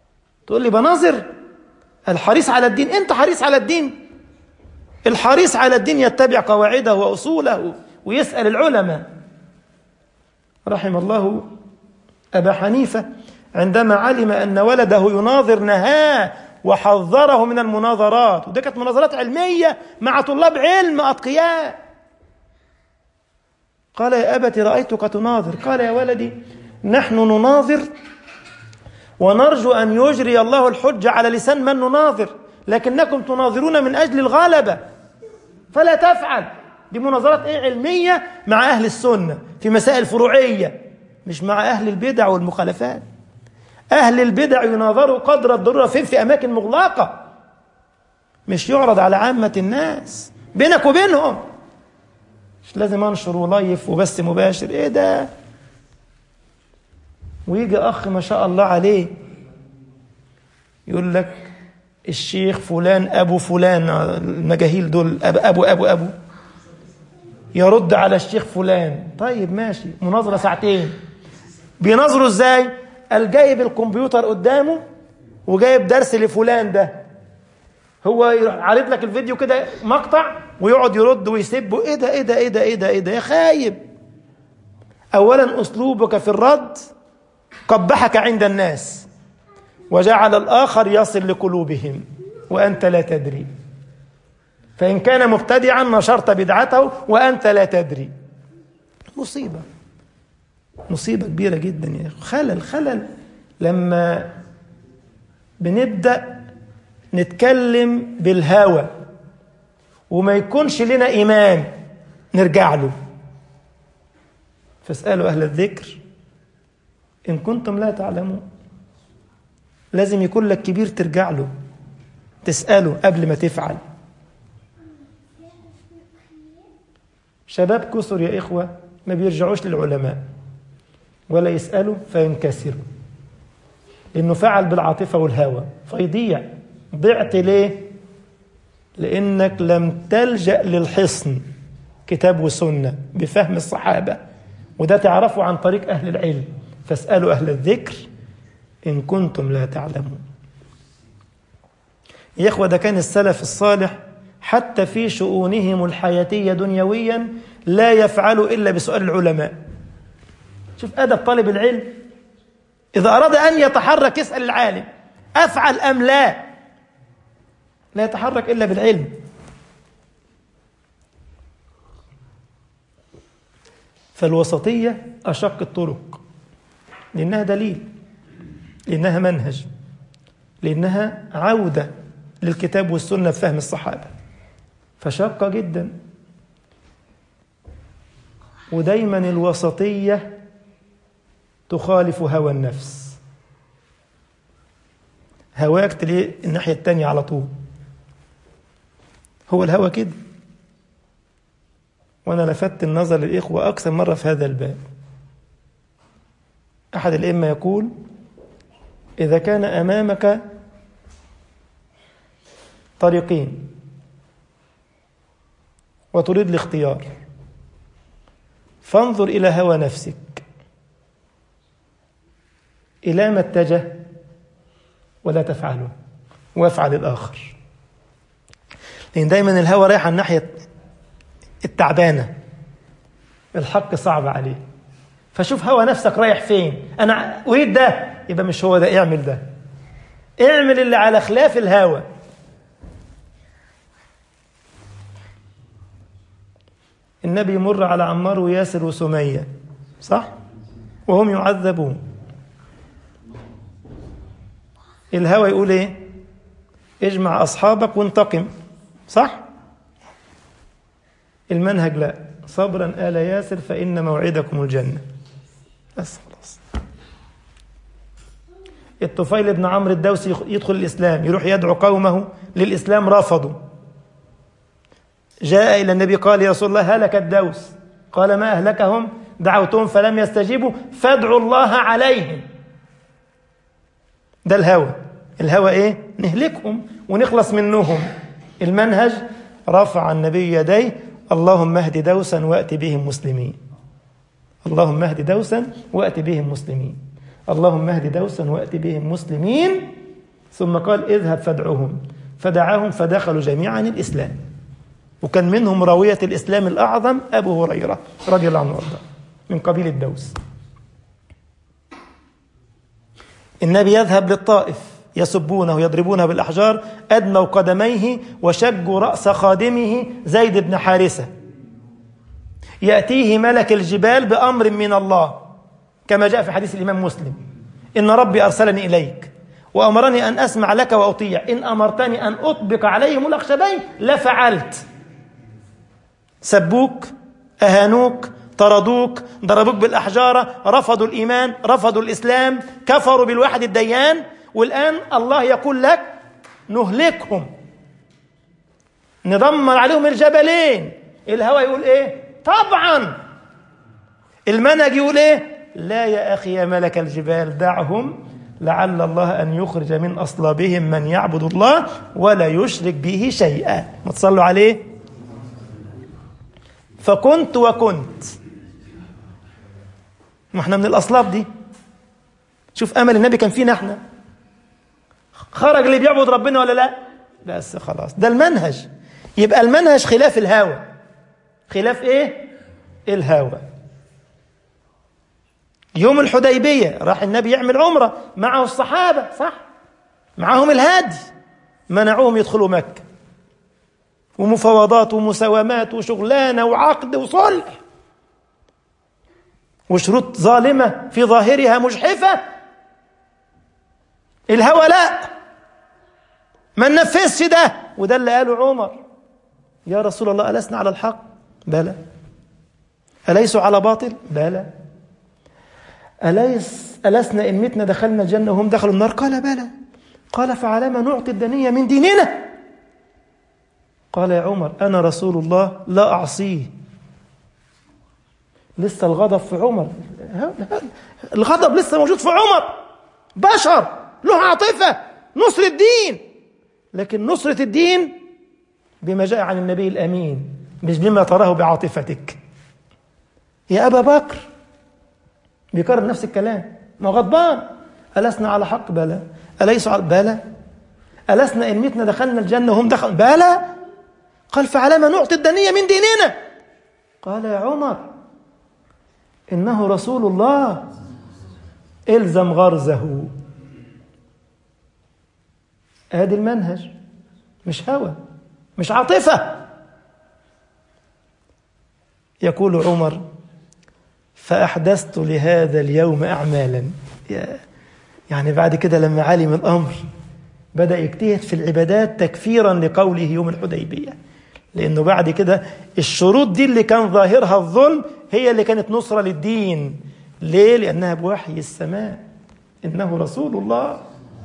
تقول لي بناظر الحريص على الدين انت حريص على الدين الحريص على الدين يتبع قواعده واصوله ويسال العلماء رحم الله ابا حنيفه عندما علم ان ولده يناظر نهاه وحذره من المناظرات ودي كانت مناظرات علميه مع طلاب علم اتقياء قال يا ابت رايتك تناظر قال يا ولدي نحن نناظر ونرجو أن يجري الله الحج على لسان من نناظر لكنكم تناظرون من أجل الغلبة فلا تفعل دي مناظرات إيه علمية مع أهل السنة في مسائل فروعية مش مع أهل البدع والمخالفات أهل البدع يناظروا قدر الضرورة فين في أماكن مغلقة مش يعرض على عامة الناس بينك وبينهم مش لازم أنشر ولايف وبث مباشر إيه ده ويجي أخ ما شاء الله عليه يقول لك الشيخ فلان أبو فلان المجاهيل دول أبو أبو أبو, أبو يرد على الشيخ فلان طيب ماشي مناظرة ساعتين بيناظروا ازاي قال جايب الكمبيوتر قدامه وجايب درس لفلان ده هو عارض لك الفيديو كده مقطع ويقعد يرد ويسب ايه ده ايه ده ايه ده ايه ده ايه ده يا خايب اولا اسلوبك في الرد قبحك عند الناس وجعل الآخر يصل لقلوبهم وأنت لا تدري فإن كان مبتدعا نشرت بدعته وأنت لا تدري مصيبة مصيبة كبيرة جدا يا أخي خلل خلل لما بنبدأ نتكلم بالهوى وما يكونش لنا إمام نرجع له فاسألوا أهل الذكر إن كنتم لا تعلمون لازم يكون لك كبير ترجع له تسأله قبل ما تفعل شباب كثر يا إخوة ما بيرجعوش للعلماء ولا يسألوا فينكسروا لأنه فعل بالعاطفة والهوى فيضيع ضعت ليه؟ لأنك لم تلجأ للحصن كتاب وسنة بفهم الصحابة وده تعرفه عن طريق أهل العلم فاسألوا أهل الذكر إن كنتم لا تعلمون يا إخوة ده كان السلف الصالح حتى في شؤونهم الحياتية دنيويا لا يفعلوا إلا بسؤال العلماء شوف أدب طالب العلم إذا أراد أن يتحرك يسأل العالم أفعل أم لا لا يتحرك إلا بالعلم فالوسطية أشق الطرق لأنها دليل لأنها منهج لأنها عودة للكتاب والسنة بفهم الصحابة فشاقة جدا ودايما الوسطية تخالف هوى النفس هواك تلاقيه الناحية التانية على طول هو الهوى كده وأنا لفت النظر للإخوة أكثر مرة في هذا الباب أحد الأئمة يقول إذا كان أمامك طريقين وتريد الاختيار فانظر إلى هوى نفسك إلى ما اتجه ولا تفعله وافعل الآخر لأن دايما الهوى رايح على الناحية التعبانة الحق صعب عليه فشوف هوى نفسك رايح فين أنا أريد ده يبقى مش هو ده اعمل ده اعمل اللي على خلاف الهوى النبي يمر على عمار وياسر وسمية صح وهم يعذبون الهوى يقول ايه اجمع اصحابك وانتقم صح المنهج لا صبرا آل ياسر فإن موعدكم الجنة بس خلاص الطفيل بن عمرو الدوسي يدخل الإسلام يروح يدعو قومه للإسلام رفضوا جاء إلى النبي قال يا رسول الله هلك الدوس قال ما أهلكهم دعوتهم فلم يستجيبوا فادعوا الله عليهم ده الهوى الهوى ايه نهلكهم ونخلص منهم المنهج رفع النبي يديه اللهم اهد دوسا وات بهم مسلمين اللهم اهد دوسا وات بهم مسلمين اللهم اهد دوسا وات بهم مسلمين ثم قال اذهب فادعهم فدعاهم فدخلوا جميعا الإسلام وكان منهم راوية الإسلام الأعظم أبو هريرة رضي الله عنه وارضاه من قبيل الدوس النبي يذهب للطائف يسبونه يضربونه بالأحجار أدموا قدميه وشجوا رأس خادمه زيد بن حارثة يأتيه ملك الجبال بأمر من الله كما جاء في حديث الإمام مسلم إن ربي أرسلني إليك وأمرني أن أسمع لك وأطيع إن أمرتني أن أطبق عليهم الأخشبين لفعلت سبوك أهانوك طردوك ضربوك بالأحجار رفضوا الإيمان رفضوا الإسلام كفروا بالواحد الديان والآن الله يقول لك نهلكهم ندمر عليهم الجبلين الهوى يقول ايه طبعا المنهج يقول ايه لا يا أخي يا ملك الجبال دعهم لعل الله أن يخرج من أصلابهم من يعبد الله ولا يشرك به شيئا ما تصلوا عليه فكنت وكنت ما احنا من الأصلاب دي شوف أمل النبي كان فينا احنا خرج اللي بيعبد ربنا ولا لا بس خلاص ده المنهج يبقى المنهج خلاف الهوى خلاف ايه الهوى يوم الحديبية راح النبي يعمل عمرة معه الصحابة صح معهم الهادي منعوهم يدخلوا مكة ومفاوضات ومساومات وشغلانة وعقد وصلح وشروط ظالمة في ظاهرها مجحفة الهوى لا ما ننفذش ده وده اللي قاله عمر يا رسول الله ألسنا على الحق بلى أليسوا على باطل بلى أليس ألسنا إن متنا دخلنا الجنة وهم دخلوا النار قال بلى قال فعلى ما نعطي الدنيا من ديننا قال يا عمر أنا رسول الله لا أعصيه لسه الغضب في عمر الغضب لسه موجود في عمر بشر له عاطفة نصر الدين لكن نصرة الدين بما جاء عن النبي الأمين مش بما تراه بعاطفتك يا أبا بكر بيكرر نفس الكلام ما غضبان ألسنا على حق بلى أليسوا على بلى ألسنا إن متنا دخلنا الجنة وهم دخلوا بلى قال فعلى ما نعطي الدنيا من ديننا قال يا عمر إنه رسول الله إلزم غرزه ادي المنهج مش هوى مش عاطفة يقول عمر فأحدثت لهذا اليوم أعمالا يعني بعد كده لما علم الأمر بدأ يجتهد في العبادات تكفيرا لقوله يوم الحديبية لأنه بعد كده الشروط دي اللي كان ظاهرها الظلم هي اللي كانت نصرة للدين ليه؟ لأنها بوحي السماء إنه رسول الله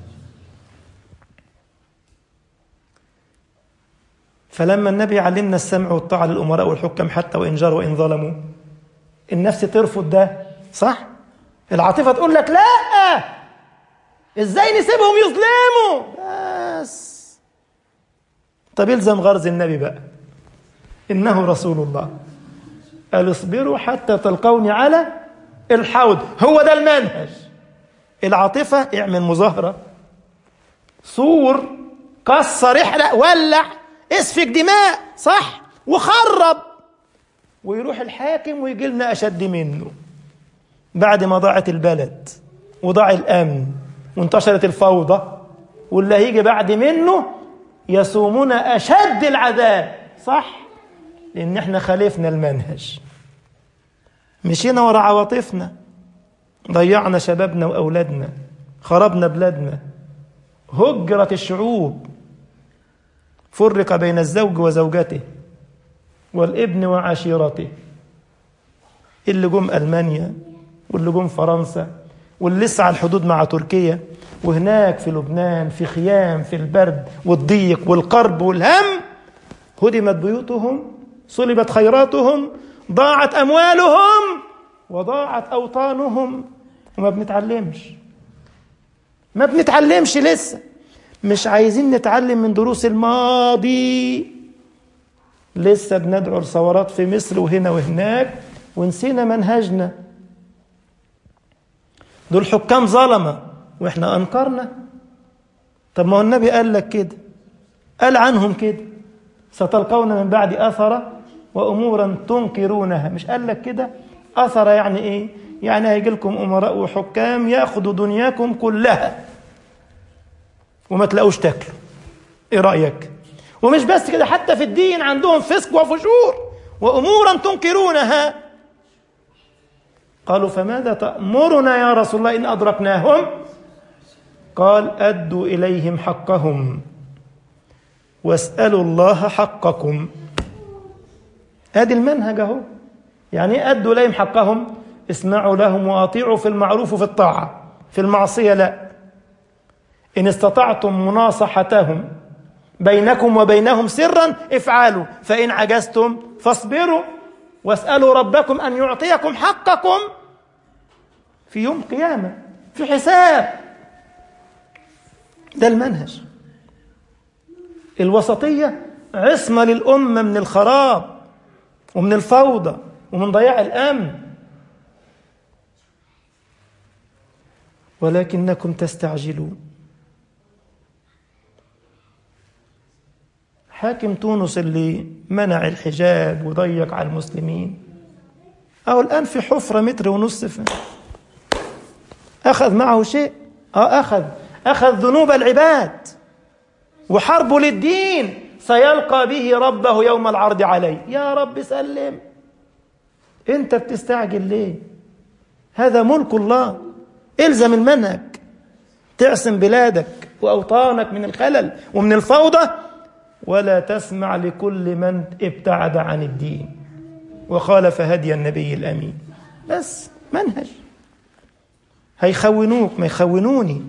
فلما النبي علمنا السمع والطاعة للأمراء والحكم حتى وإن جاروا وإن ظلموا النفس ترفض ده صح؟ العاطفة تقول لك لا ازاي نسيبهم يظلموا بس طب يلزم غرز النبي بقى إنه رسول الله قال اصبروا حتى تلقوني على الحوض هو ده المنهج العاطفة اعمل مظاهرة صور كسر احرق ولع اسفك دماء صح وخرب ويروح الحاكم ويجي لنا أشد منه بعد ما ضاعت البلد وضاع الأمن وانتشرت الفوضى واللي هيجي بعد منه يصومون أشد العذاب صح لأن احنا خالفنا المنهج مشينا ورا عواطفنا ضيعنا شبابنا وأولادنا خربنا بلادنا هجرت الشعوب فرق بين الزوج وزوجته والابن وعشيرته اللي جم ألمانيا واللي جم فرنسا واللي لسه على الحدود مع تركيا وهناك في لبنان في خيام في البرد والضيق والقرب والهم هدمت بيوتهم صلبت خيراتهم ضاعت أموالهم وضاعت أوطانهم وما بنتعلمش ما بنتعلمش لسه مش عايزين نتعلم من دروس الماضي لسه بندعو لثورات في مصر وهنا وهناك ونسينا منهجنا دول حكام ظلمة واحنا أنكرنا طب ما هو النبي قال لك كده قال عنهم كده ستلقون من بعد أثرة وأمورا تنكرونها مش قال لك كده أثر يعني إيه يعني هيجي لكم أمراء وحكام يأخذوا دنياكم كلها وما تلاقوش تاكلوا إيه رأيك ومش بس كده حتى في الدين عندهم فسق وفجور وأمورا تنكرونها قالوا فماذا تأمرنا يا رسول الله إن أدركناهم قال أدوا إليهم حقهم واسألوا الله حقكم ادي المنهج اهو يعني ايه ادوا اليهم حقهم اسمعوا لهم واطيعوا في المعروف وفي الطاعه في المعصيه لا ان استطعتم مناصحتهم بينكم وبينهم سرا افعلوا فان عجزتم فاصبروا واسالوا ربكم ان يعطيكم حقكم في يوم قيامه في حساب ده المنهج الوسطيه عصمه للامه من الخراب ومن الفوضى ومن ضياع الامن ولكنكم تستعجلون حاكم تونس اللي منع الحجاب وضيق على المسلمين أو الآن في حفرة متر ونص في أخذ معه شيء آه أخذ أخذ ذنوب العباد وحرب للدين سيلقى به ربه يوم العرض عليه يا رب سلم انت بتستعجل ليه هذا ملك الله الزم المنهج تعصم بلادك واوطانك من الخلل ومن الفوضى ولا تسمع لكل من ابتعد عن الدين وخالف هدي النبي الامين بس منهج هيخونوك ما يخونوني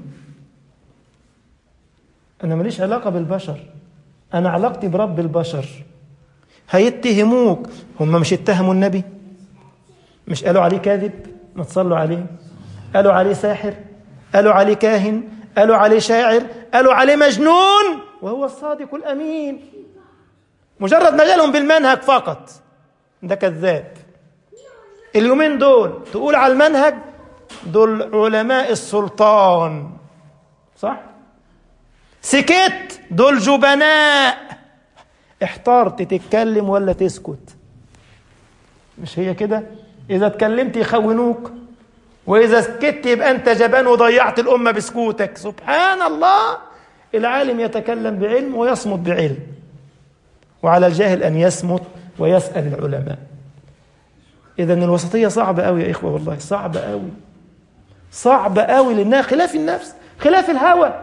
انا ماليش علاقه بالبشر أنا علاقتي برب البشر هيتهموك هم مش اتهموا النبي مش قالوا عليه كاذب ما تصلوا عليه قالوا عليه ساحر قالوا عليه كاهن قالوا عليه شاعر قالوا عليه مجنون وهو الصادق الأمين مجرد ما جالهم بالمنهج فقط ده كذاب اليومين دول تقول على المنهج دول علماء السلطان صح سكت دول جبناء احترت تتكلم ولا تسكت مش هي كده اذا اتكلمت يخونوك واذا سكت يبقى انت جبان وضيعت الامه بسكوتك سبحان الله العالم يتكلم بعلم ويصمت بعلم وعلى الجاهل ان يصمت ويسال العلماء اذا الوسطيه صعبه قوي يا اخوه والله صعبه قوي صعبه قوي لانها خلاف النفس خلاف الهوى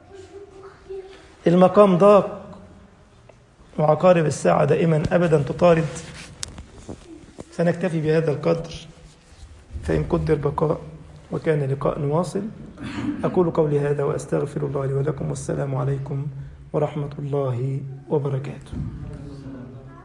المقام ضاق وعقارب الساعة دائما أبدا تطارد سنكتفي بهذا القدر فإن قدر بقاء وكان لقاء واصل أقول قولي هذا وأستغفر الله لي ولكم والسلام عليكم ورحمة الله وبركاته